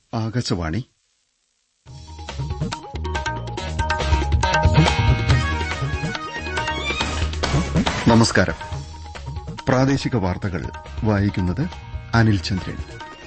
ആകാശവാണി നമസ്കാരം പ്രാദേശിക വാർത്തകൾ വായിക്കുന്നത് അനിൽ ചന്ദ്രൻ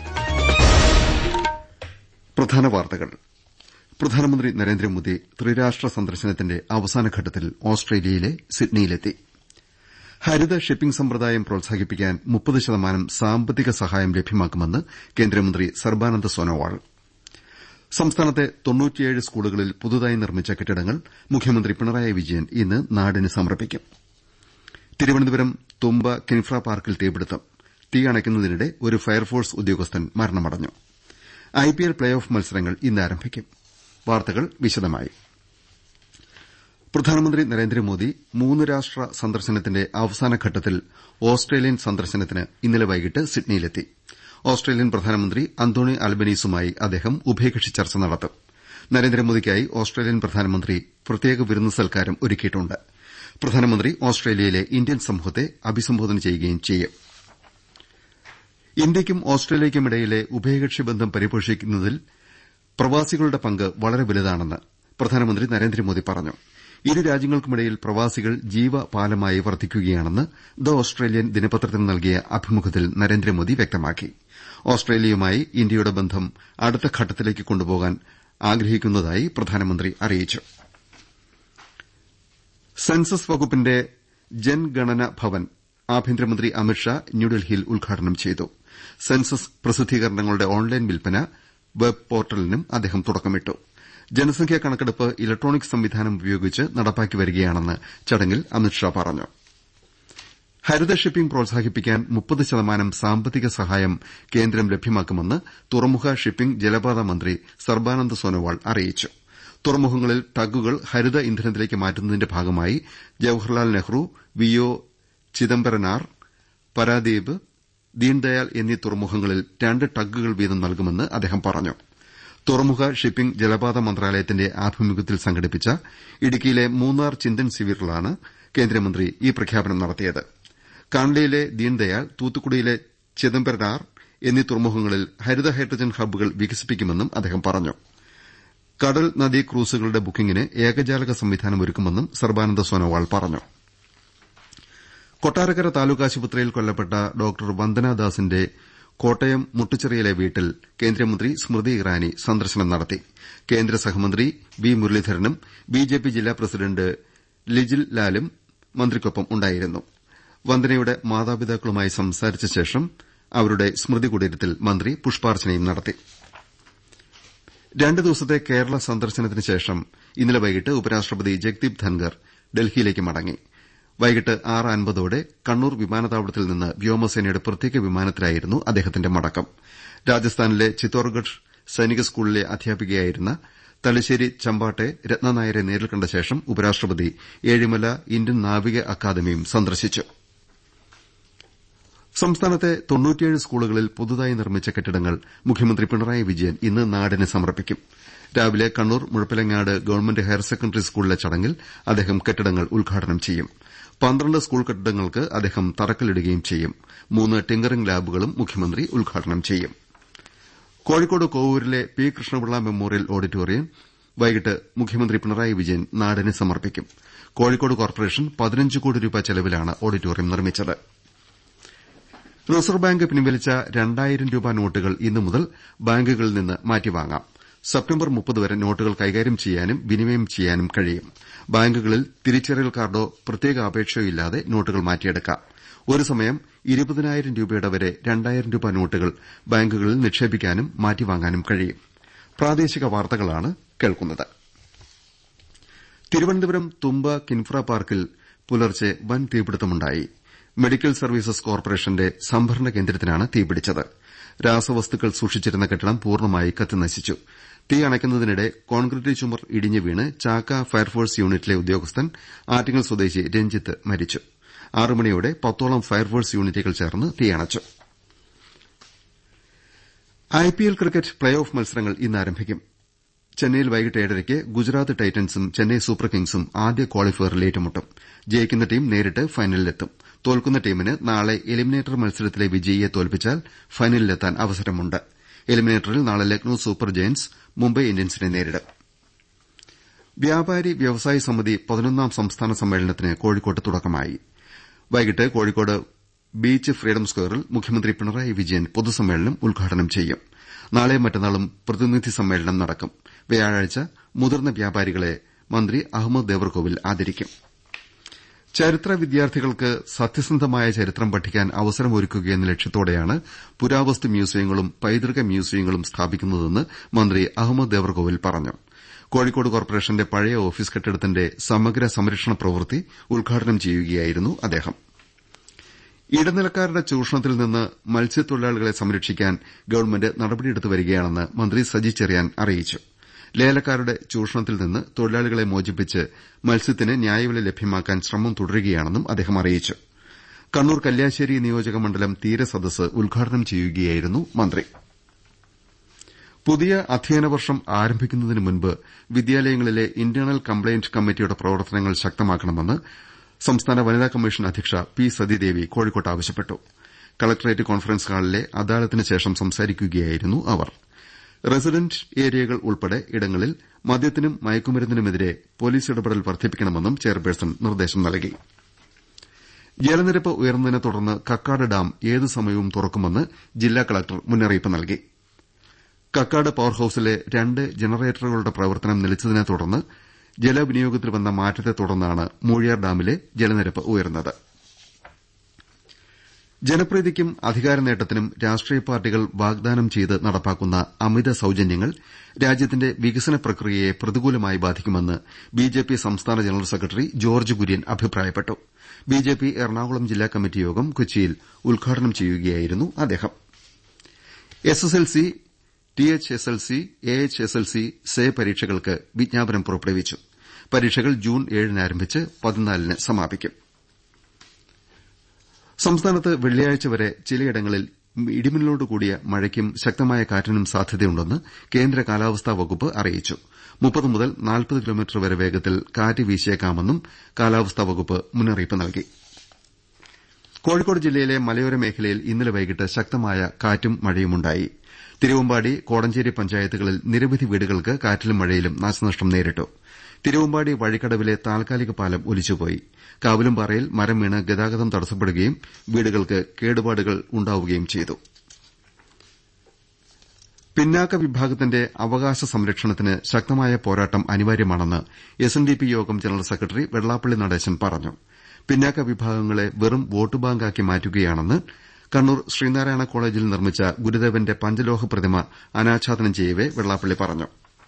പ്രധാന വാർത്തകൾ പ്രധാനമന്ത്രി നരേന്ദ്രമോദി ത്രിരാഷ്ട്ര സന്ദർശനത്തിന്റെ അവസാനഘട്ടത്തിൽ ഓസ്ട്രേലിയയിലെ സിഡ്നിയിലെത്തി ഹരിത ഷിപ്പിംഗ് സമ്പ്രദായം പ്രോത്സാഹിപ്പിക്കാൻ മുപ്പത് ശതമാനം സാമ്പത്തിക സഹായം ലഭ്യമാക്കുമെന്ന് കേന്ദ്രമന്ത്രി സർബാനന്ദ് സോനോവാൾ സംസ്ഥാനത്തെ തൊണ്ണൂറ്റിയേഴ് സ്കൂളുകളിൽ പുതുതായി നിർമ്മിച്ച കെട്ടിടങ്ങൾ മുഖ്യമന്ത്രി പിണറായി വിജയൻ ഇന്ന് നാടിന് സമർപ്പിക്കും തിരുവനന്തപുരം തുമ്പ കിൻഫ്ര പാർക്കിൽ തീപിടുത്തം തീ അണയ്ക്കുന്നതിനിടെ ഒരു ഫയർഫോഴ്സ് ഉദ്യോഗസ്ഥൻ മരണമടഞ്ഞു ഐപിഎൽ പ്ലേ ഓഫ് മത്സരങ്ങൾ ഇന്ന് ആരംഭിക്കും വാർത്തകൾ വിശദമായി പ്രധാനമന്ത്രി നരേന്ദ്രമോദി മൂന്ന് രാഷ്ട്ര സന്ദർശനത്തിന്റെ അവസാനഘട്ടത്തിൽ ഓസ്ട്രേലിയൻ സന്ദർശനത്തിന് ഇന്നലെ വൈകിട്ട് സിഡ്നിയിലെത്തി ഓസ്ട്രേലിയൻ പ്രധാനമന്ത്രി അന്തോണി അൽബനീസുമായി അദ്ദേഹം ഉഭയകക്ഷി ചർച്ച നടത്തും നരേന്ദ്രമോദിക്കായി ഓസ്ട്രേലിയൻ പ്രധാനമന്ത്രി പ്രത്യേക വിരുന്ന് സൽക്കാരം ഒരുക്കിയിട്ടുണ്ട് പ്രധാനമന്ത്രി ഓസ്ട്രേലിയയിലെ ഇന്ത്യൻ സമൂഹത്തെ അഭിസംബോധന ചെയ്യുകയും ചെയ്യും ഇന്ത്യയ്ക്കും ഓസ്ട്രേലിയയ്ക്കുമിടയിലെ ഉഭയകക്ഷി ബന്ധം പരിപോഷിപ്പിക്കുന്നതിൽ പ്രവാസികളുടെ പങ്ക് വളരെ വലുതാണെന്ന് പ്രധാനമന്ത്രി നരേന്ദ്രമോദി പറഞ്ഞു ഇരു രാജ്യങ്ങൾക്കുമിടയിൽ പ്രവാസികൾ ജീവപാലമായി വർദ്ധിക്കുകയാണെന്ന് ദ ഓസ്ട്രേലിയൻ ദിനപത്രത്തിന് നൽകിയ അഭിമുഖത്തിൽ നരേന്ദ്രമോദി വ്യക്തമാക്കി ഓസ്ട്രേലിയയുമായി ഇന്ത്യയുടെ ബന്ധം അടുത്ത ഘട്ടത്തിലേക്ക് കൊണ്ടുപോകാൻ ആഗ്രഹിക്കുന്നതായി പ്രധാനമന്ത്രി അറിയിച്ചു സെൻസസ് വകുപ്പിന്റെ ജൻഗണന ഭവൻ ആഭ്യന്തരമന്ത്രി അമിത്ഷാ ന്യൂഡൽഹിയിൽ ഉദ്ഘാടനം ചെയ്തു സെൻസസ് പ്രസിദ്ധീകരണങ്ങളുടെ ഓൺലൈൻ വിൽപ്പന വെബ് പോർട്ടലിനും അദ്ദേഹം തുടക്കമിട്ടു ജനസംഖ്യാ കണക്കെടുപ്പ് ഇലക്ട്രോണിക് സംവിധാനം ഉപയോഗിച്ച് നടപ്പാക്കി വരികയാണെന്ന് ചടങ്ങിൽ അമിത്ഷാ പറഞ്ഞു ഹരിത ഷിപ്പിംഗ് പ്രോത്സാഹിപ്പിക്കാൻ മുപ്പത് ശതമാനം സാമ്പത്തിക സഹായം കേന്ദ്രം ലഭ്യമാക്കുമെന്ന് തുറമുഖ ഷിപ്പിംഗ് ജലപാത മന്ത്രി സർബാനന്ദ് സോനോവാൾ അറിയിച്ചു തുറമുഖങ്ങളിൽ ടഗ്ഗുകൾ ഹരിത ഇന്ധനത്തിലേക്ക് മാറ്റുന്നതിന്റെ ഭാഗമായി ജവഹർലാൽ നെഹ്റു വി ഒ ചിദംബരനാർ പരാദീപ് ദീൻദയാൽ എന്നീ തുറമുഖങ്ങളിൽ രണ്ട് ടഗ്ഗുകൾ വീതം നൽകുമെന്ന് അദ്ദേഹം പറഞ്ഞു തുറമുഖ ഷിപ്പിംഗ് ജലപാത മന്ത്രാലയത്തിന്റെ ആഭിമുഖ്യത്തിൽ സംഘടിപ്പിച്ച ഇടുക്കിയിലെ മൂന്നാർ ചിന്തൻ ശിവിറിലാണ് കേന്ദ്രമന്ത്രി ഈ പ്രഖ്യാപനം നടത്തിയത് കാൺലിയിലെ ദീൻദയാൽ തൂത്തുക്കുടിയിലെ ചിദംബരനാർ എന്നീ തുറമുഖങ്ങളിൽ ഹരിത ഹൈഡ്രജൻ ഹബ്ബുകൾ വികസിപ്പിക്കുമെന്നും അദ്ദേഹം പറഞ്ഞു കടൽ നദീ ക്രൂസുകളുടെ ബുക്കിംഗിന് ഏകജാലക സംവിധാനം ഒരുക്കുമെന്നും സർബാനന്ദ സോനോവാൾ പറഞ്ഞു കൊട്ടാരക്കര താലൂക്ക് ആശുപത്രിയിൽ കൊല്ലപ്പെട്ട ഡോക്ടർ വന്ദനാദാസിന്റെ കോട്ടയം മുട്ടുച്ചിറയിലെ വീട്ടിൽ കേന്ദ്രമന്ത്രി സ്മൃതി ഇറാനി സന്ദർശനം നടത്തി കേന്ദ്ര സഹമന്ത്രി വി മുരളീധരനും ബിജെപി ജില്ലാ പ്രസിഡന്റ് ലിജിൽ ലാലും മന്ത്രിക്കൊപ്പം ഉണ്ടായിരുന്നു വന്ദനയുടെ മാതാപിതാക്കളുമായി സംസാരിച്ച ശേഷം അവരുടെ സ്മൃതി കുടീരത്തിൽ മന്ത്രി പുഷ്പാർച്ചനയും നടത്തി രണ്ട് ദിവസത്തെ കേരള സന്ദർശനത്തിന് ശേഷം ഇന്നലെ വൈകിട്ട് ഉപരാഷ്ട്രപതി ജഗ്ദീപ് ധൻകർ ഡൽഹിയിലേക്ക് മടങ്ങി വൈകിട്ട് ആറ് അൻപതോടെ കണ്ണൂർ വിമാനത്താവളത്തിൽ നിന്ന് വ്യോമസേനയുടെ പ്രത്യേക വിമാനത്തിലായിരുന്നു അദ്ദേഹത്തിന്റെ മടക്കം രാജസ്ഥാനിലെ ചിത്തോർഗഡ് സൈനിക സ്കൂളിലെ അധ്യാപികയായിരുന്ന തലശ്ശേരി ചമ്പാട്ടെ രത്നനായരെ നേരിൽ കണ്ട ശേഷം ഉപരാഷ്ട്രപതി ഏഴിമല ഇന്ത്യൻ നാവിക അക്കാദമിയും സന്ദർശിച്ചു സംസ്ഥാനത്തെ തൊണ്ണൂറ്റിയേഴ് സ്കൂളുകളിൽ പുതുതായി നിർമ്മിച്ച കെട്ടിടങ്ങൾ മുഖ്യമന്ത്രി പിണറായി വിജയൻ ഇന്ന് നാടിന് സമർപ്പിക്കും രാവിലെ Kannur Muzhappilangad government higher secondary സ്കൂളിലെ ചടങ്ങിൽ അദ്ദേഹം കെട്ടിടങ്ങൾ ഉദ്ഘാടനം ചെയ്യും പന്ത്രണ്ട് സ്കൂൾ കെട്ടിടങ്ങൾക്ക് അദ്ദേഹം തറക്കല്ലിടുകയും ചെയ്യും മൂന്ന് ടിങ്കറിംഗ് ലാബുകളും മുഖ്യമന്ത്രി ഉദ്ഘാടനം ചെയ്യും കോഴിക്കോട് കോവൂരിലെ പി കൃഷ്ണപിള്ള മെമ്മോറിയൽ ഓഡിറ്റോറിയം വൈകിട്ട് മുഖ്യമന്ത്രി പിണറായി വിജയൻ നാടിന് സമർപ്പിക്കും കോഴിക്കോട് കോർപ്പറേഷൻ പതിനഞ്ച് കോടി രൂപ ചെലവിലാണ് ഓഡിറ്റോറിയം നിർമ്മിച്ചത് റിസർവ് ബാങ്ക് പിൻവലിച്ച രണ്ടായിരം രൂപ നോട്ടുകൾ ഇന്നു മുതൽ ബാങ്കുകളിൽ നിന്ന് മാറ്റിവാങ്ങാം സെപ്റ്റംബർ മുപ്പത് വരെ നോട്ടുകൾ കൈകാര്യം ചെയ്യാനും വിനിമയം ചെയ്യാനും കഴിയും ബാങ്കുകളിൽ തിരിച്ചറിയൽ കാർഡോ പ്രത്യേക അപേക്ഷയോ ഇല്ലാതെ നോട്ടുകൾ മാറ്റിയെടുക്കാം ഒരു സമയം ഇരുപതിനായിരം രൂപയുടെ വരെ രണ്ടായിരം രൂപ നോട്ടുകൾ ബാങ്കുകളിൽ നിക്ഷേപിക്കാനും മാറ്റിവാങ്ങാനും കഴിയും പ്രാദേശിക വാർത്തകളാണ് കേൾക്കുന്നത് തിരുവനന്തപുരം തുമ്പ കിൻഫ്ര പാർക്കിൽ പുലർച്ചെ വൻ തീപിടുത്തമുണ്ടായി മെഡിക്കൽ സർവീസസ് കോർപ്പറേഷന്റെ സംഭരണ കേന്ദ്രത്തിനാണ് തീപിടിച്ചത് രാസവസ്തുക്കൾ സൂക്ഷിച്ചിരുന്ന കെട്ടിടം പൂർണ്ണമായി കത്തിനശിച്ചു തീ അണയ്ക്കുന്നതിനിടെ കോൺക്രീറ്റ് ചുമർ ഇടിഞ്ഞു വീണ് ചാക്ക ഫയർഫോഴ്സ് യൂണിറ്റിലെ ഉദ്യോഗസ്ഥൻ ആറ്റിങ്ങൽ സ്വദേശി രഞ്ജിത്ത് മരിച്ചു ആറ് മണിയോടെ പത്തോളം ഫയർഫോഴ്സ് യൂണിറ്റുകൾ ചേർന്ന് തീയണച്ചു ഐപിഎൽ ക്രിക്കറ്റ് പ്ലേ ഓഫ് മത്സരങ്ങൾ ഇന്ന് ആരംഭിക്കും ചെന്നൈയിൽ വൈകിട്ട് ഏഴരയ്ക്ക് ഗുജറാത്ത് ടൈറ്റൻസും ചെന്നൈ സൂപ്പർ കിങ്സും ആദ്യ ക്വാളിഫയറിൽ ഏറ്റുമുട്ടും ജയിക്കുന്ന ടീം നേരിട്ട് ഫൈനലിലെത്തും തോൽക്കുന്ന ടീമിന് നാളെ എലിമിനേറ്റർ മത്സരത്തിലെ വിജയിയെ തോൽപ്പിച്ചാൽ ഫൈനലിലെത്താൻ അവസരമുണ്ട് എലിമിനേറ്ററിൽ നാളെ ലക്നൌ സൂപ്പർ ജയന്റ്സ് മുംബൈ ഇന്ത്യൻസിനെ നേരിടും വ്യാപാരി വ്യവസായി സമിതി പതിനൊന്നാം സംസ്ഥാന സമ്മേളനത്തിന് കോഴിക്കോട്ട് തുടക്കമായി വൈകിട്ട് കോഴിക്കോട് ബീച്ച് ഫ്രീഡം സ്ക്വയറിൽ മുഖ്യമന്ത്രി പിണറായി വിജയൻ പൊതുസമ്മേളനം ഉദ്ഘാടനം ചെയ്യും നാളെയും മറ്റന്നാളും പ്രതിനിധി സമ്മേളനം നടക്കും വ്യാഴാഴ്ച മുതിർന്ന വ്യാപാരികളെ മന്ത്രി അഹമ്മദ് ദേവർകോവിൽ ആദരിക്കും ചരിത്ര വിദ്യാർത്ഥികൾക്ക് സത്യസന്ധമായ ചരിത്രം പഠിക്കാൻ അവസരമൊരുക്കുകയെന്ന ലക്ഷ്യത്തോടെയാണ് പുരാവസ്തു മ്യൂസിയങ്ങളും പൈതൃക മ്യൂസിയങ്ങളും സ്ഥാപിക്കുന്നതെന്ന് മന്ത്രി അഹമ്മദ് ദേവർകോവിൽ പറഞ്ഞു കോഴിക്കോട് കോർപ്പറേഷന്റെ പഴയ ഓഫീസ് കെട്ടിടത്തിന്റെ സമഗ്ര സംരക്ഷണ പ്രവൃത്തി ഉദ്ഘാടനം ചെയ്യുകയായിരുന്നു അദ്ദേഹം ഇടനിലക്കാരുടെ ചൂഷണത്തിൽ നിന്ന് മത്സ്യത്തൊഴിലാളികളെ സംരക്ഷിക്കാൻ ഗവൺമെന്റ് നടപടിയെടുത്തു വരികയാണെന്ന് മന്ത്രി സജി ചെറിയാൻ അറിയിച്ചു ലേലക്കാരുടെ ചൂഷണത്തിൽ നിന്ന് തൊഴിലാളികളെ മോചിപ്പിച്ച് മത്സ്യത്തിന് ന്യായവില ലഭ്യമാക്കാൻ ശ്രമം തുടരുകയാണെന്നും അദ്ദേഹം അറിയിച്ചു കണ്ണൂർ കല്യാശ്ശേരി നിയോജക മണ്ഡലം തീരസദസ്സ് ഉദ്ഘാടനം ചെയ്യുകയായിരുന്നു മന്ത്രി പുതിയ അധ്യയന വർഷം ആരംഭിക്കുന്നതിന് മുൻപ് വിദ്യാലയങ്ങളിലെ ഇന്റേണൽ കംപ്ലയിന്റ് കമ്മിറ്റിയുടെ പ്രവർത്തനങ്ങൾ ശക്തമാക്കണമെന്ന് സംസ്ഥാന വനിതാ കമ്മീഷൻ അധ്യക്ഷ പി സതീദേവി കോഴിക്കോട്ട് ആവശ്യപ്പെട്ടു കളക്ടറേറ്റ് കോൺഫറൻസ് ഹാളിലെ അദാലത്തിന് ശേഷം സംസാരിക്കുകയായിരുന്നു അവർ റസിഡന്റ് ഏരിയകൾ ഉൾപ്പെടെ ഇടങ്ങളിൽ മദ്യത്തിനും മയക്കുമരുന്നിനുമെതിരെ പോലീസ് ഇടപെടൽ വർദ്ധിപ്പിക്കണമെന്നും ചെയർപേഴ്സൺ നിർദ്ദേശം നൽകി ജലനിരപ്പ് ഉയർന്നതിനെ തുടർന്ന് കക്കാട് ഡാം ഏതു സമയവും തുറക്കുമെന്ന് ജില്ലാ കളക്ടർ മുന്നറിയിപ്പ് നൽകി കക്കാട് പവർ ഹൌസിലെ രണ്ട് ജനറേറ്ററുകളുടെ പ്രവർത്തനം നിലച്ചതിനെ തുടർന്ന് ജലവിനിയോഗത്തിൽ വന്ന മാറ്റത്തെ തുടർന്നാണ് മൂഴിയാർ ഡാമിലെ ജലനിരപ്പ് ഉയർന്നത് ജനപ്രീതിക്കും അധികാരനേട്ടത്തിനും രാഷ്ട്രീയ പാർട്ടികൾ വാഗ്ദാനം ചെയ്ത് നടപ്പാക്കുന്ന അമിത സൌജന്യങ്ങൾ രാജ്യത്തിന്റെ വികസന പ്രക്രിയയെ പ്രതികൂലമായി ബാധിക്കുമെന്ന് ബിജെപി സംസ്ഥാന ജനറൽ സെക്രട്ടറി ജോർജ്ജ് കുര്യൻ അഭിപ്രായപ്പെട്ടു ബിജെപി എറണാകുളം ജില്ലാ കമ്മിറ്റി യോഗം കൊച്ചിയിൽ ഉദ്ഘാടനം ചെയ്യുകയായിരുന്നു അദ്ദേഹം എസ്എസ്എൽസി ടിഎച്ച്എസ്എൽസി എഎച്ച്എസ്എൽസി സേ പരീക്ഷകൾക്ക് വിജ്ഞാപനം പുറപ്പെടുവിച്ചു പരീക്ഷകൾ ജൂൺ ഏഴിന് ആരംഭിച്ച് പതിനാലിന് സമാപിക്കും സംസ്ഥാനത്ത് വെള്ളിയാഴ്ച വരെ ചിലയിടങ്ങളിൽ ഇടിമിന്നലോടുകൂടിയ മഴയ്ക്കും ശക്തമായ കാറ്റിനും സാധ്യതയുണ്ടെന്ന് കേന്ദ്ര കാലാവസ്ഥാ വകുപ്പ് അറിയിച്ചു മുപ്പത് മുതൽ നാൽപ്പത് കിലോമീറ്റർ വരെ വേഗത്തിൽ കാറ്റ് വീശിയേക്കാമെന്നും കാലാവസ്ഥാ വകുപ്പ് മുന്നറിയിപ്പ് നൽകി കോഴിക്കോട് ജില്ലയിലെ മലയോര മേഖലയിൽ ഇന്നലെ വൈകിട്ട് ശക്തമായ കാറ്റും മഴയുമുണ്ടായി തിരുവമ്പാടി കോടഞ്ചേരി പഞ്ചായത്തുകളിൽ നിരവധി വീടുകൾക്ക് കാറ്റിലും മഴയിലും നാശനഷ്ടം നേരിട്ടു തിരുവമ്പാടി വഴിക്കടവിലെ താൽക്കാലിക പാലം ഒലിച്ചുപോയി കാവിലുംപാറയിൽ മരം വീണ് ഗതാഗതം തടസ്സപ്പെടുകയും വീടുകൾക്ക് കേടുപാടുകൾ ഉണ്ടാവുകയും ചെയ്തു പിന്നാക്ക വിഭാഗത്തിന്റെ അവകാശ സംരക്ഷണത്തിന് ശക്തമായ പോരാട്ടം അനിവാര്യമാണെന്ന് എസ്എൻഡിപി യോഗം ജനറൽ സെക്രട്ടറി വെള്ളാപ്പള്ളി നടേശൻ പറഞ്ഞു പിന്നാക്ക വിഭാഗങ്ങളെ വെറും വോട്ട് ബാങ്കാക്കി മാറ്റുകയാണെന്ന് കണ്ണൂർ ശ്രീനാരായണ കോളേജിൽ നിർമ്മിച്ച ഗുരുദേവന്റെ പഞ്ചലോഹ പ്രതിമ അനാച്ഛാദനം ചെയ്യവെ വെള്ളാപ്പള്ളി പറഞ്ഞു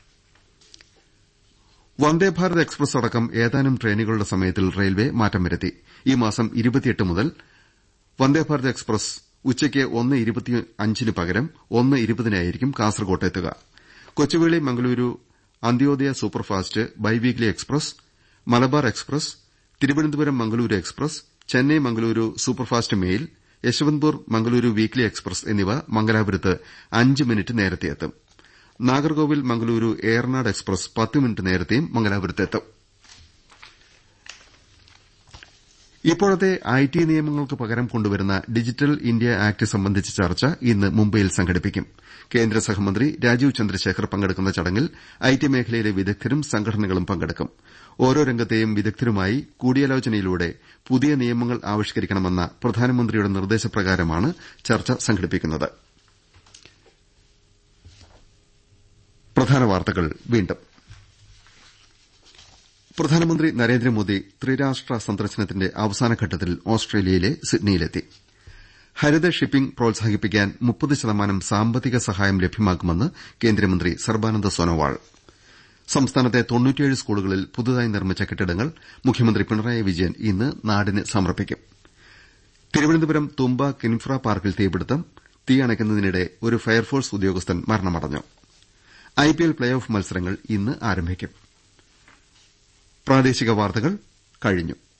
വന്ദേഭാരത് എക്സ്പ്രസ് അടക്കം ഏതാനും ട്രെയിനുകളുടെ സമയത്തിൽ റെയിൽവേ മാറ്റം വരുത്തി ഈ മാസം മുതൽ വന്ദേഭാരത് എക്സ്പ്രസ് ഉച്ചയ്ക്ക് ഒന്ന് ഇരുപത്തിയഞ്ചിന് പകരം ഒന്ന് ഇരുപതിനായിരിക്കും കാസർകോട്ട് എത്തുക Kochuveli Mangaluru Antyodaya superfast biweekly express Malabar express Thiruvananthapuram Mangaluru express Chennai Mangaluru superfast mail Yesvantpur Mangaluru weekly express എന്നിവ മംഗലാപുരത്ത് അഞ്ച് മിനിറ്റ് നേരത്തെ എത്തും നാഗർകോവിൽ മംഗലൂരു ഏറനാട് എക്സ്പ്രസ് പത്ത് മിനിറ്റ് നേരത്തെയും മംഗലാപുരത്തെത്തും ഇപ്പോഴത്തെ ഐടി നിയമങ്ങൾക്ക് പകരം കൊണ്ടുവരുന്ന ഡിജിറ്റൽ ഇന്ത്യ ആക്ട് സംബന്ധിച്ച ചർച്ച ഇന്ന് മുംബൈയിൽ സംഘടിപ്പിക്കും കേന്ദ്ര സഹമന്ത്രി രാജീവ് ചന്ദ്രശേഖർ പങ്കെടുക്കുന്ന ചടങ്ങിൽ ഐടി മേഖലയിലെ വിദഗ്ധരും സംഘടനകളും പങ്കെടുക്കും ഓരോ രംഗത്തെയും വിദഗ്ധരുമായി കൂടിയാലോചനയിലൂടെ പുതിയ നിയമങ്ങൾ ആവിഷ്കരിക്കണമെന്ന പ്രധാനമന്ത്രിയുടെ നിർദ്ദേശപ്രകാരമാണ് ചർച്ച സംഘടിപ്പിക്കുന്നത് പ്രധാനമന്ത്രി നരേന്ദ്രമോദി ത്രിരാഷ്ട്ര സന്ദർശനത്തിന്റെ അവസാനഘട്ടത്തിൽ ഓസ്ട്രേലിയയിലെ സിഡ്നിയിലെത്തി ഹരിത ഷിപ്പിംഗ് പ്രോത്സാഹിപ്പിക്കാൻ മുപ്പത് ശതമാനം സാമ്പത്തിക സഹായം ലഭ്യമാക്കുമെന്ന് കേന്ദ്രമന്ത്രി സർബാനന്ദ സോനോവാൾ സംസ്ഥാനത്തെ തൊണ്ണൂറ്റിയേഴ് സ്കൂളുകളിൽ പുതുതായി നിർമ്മിച്ച കെട്ടിടങ്ങൾ മുഖ്യമന്ത്രി പിണറായി വിജയൻ ഇന്ന് നാടിന് സമർപ്പിക്കും തിരുവനന്തപുരം തുമ്പ കിൻഫ്ര പാർക്കിൽ തീപിടുത്തം തീ അണയ്ക്കുന്നതിനിടെ ഒരു ഫയർഫോഴ്സ് ഉദ്യോഗസ്ഥൻ മരണമടഞ്ഞു ഐപിഎൽ പ്ലേ ഓഫ് മത്സരങ്ങൾ ഇന്ന് ആരംഭിക്കും പ്രാദേശിക വാർത്തകൾ കഴിഞ്ഞു